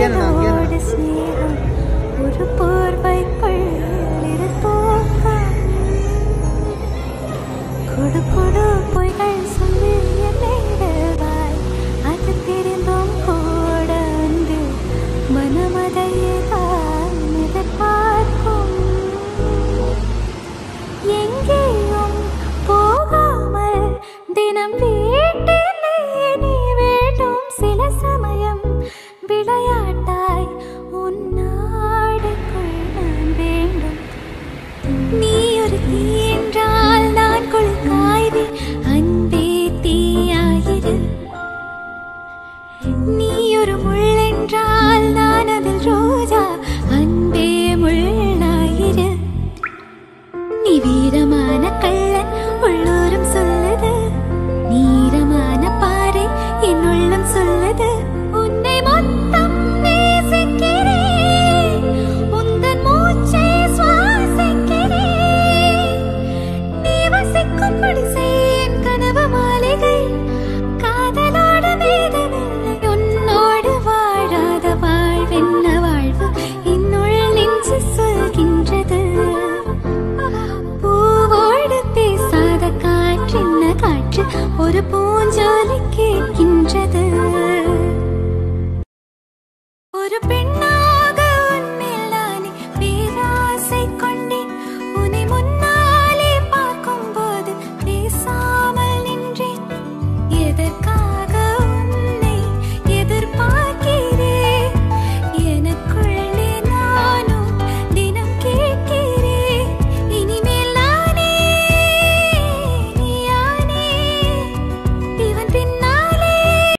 அங்கேயானடா, அங்கேயானடா. மனதோடு ஸ்நேகம் ஒரு போர்வைக்குள் இரு தூக்கம் கொடு கொடு பொய்கள் சொல்லி என்னை விடுவாய் அது தெரிந்தும் கூட அன்பு மனமதையே தான் எதிர்பார்க்கும் எங்கேயும் போகாமல் தினம் வீட்டிலே நீ வேண்டும் சில சமயம் விளையாட்டாய் உன் நாடுக்குள் நான் வேண்டும் நீ ஒரு தீ என்றால் நான் கொழுக்காய்வி அன்பே தீயாயிரு நீ ஒரு முள் என்றால் நான் அதில் ரோஜா அன்பே முள்ளாயிரு நீ வீரமான கள்ளன் உள்ளோரும் சொல்லுது நீரமான பாறை என் உள்ளம் சொல்லுது உன்னை மொத்தம் நேசிக்கிறேன் உந்தன் மூச்சை சுவாசிக்கிறேன் நீ வசிக்கும் குடிசை என் கனவு மாளிகை காதலோடு வேதமில்லை உன்னோடு வாழாத வாழ்வென்ன வாழ்வு என்னுள் நெஞ்சு சொல்கின்றது பூவோடு பேசாத காற்றென்ன காற்று ஒரு பூஞ்சோலை கேட்கின்றது ஒரு பெண்ணா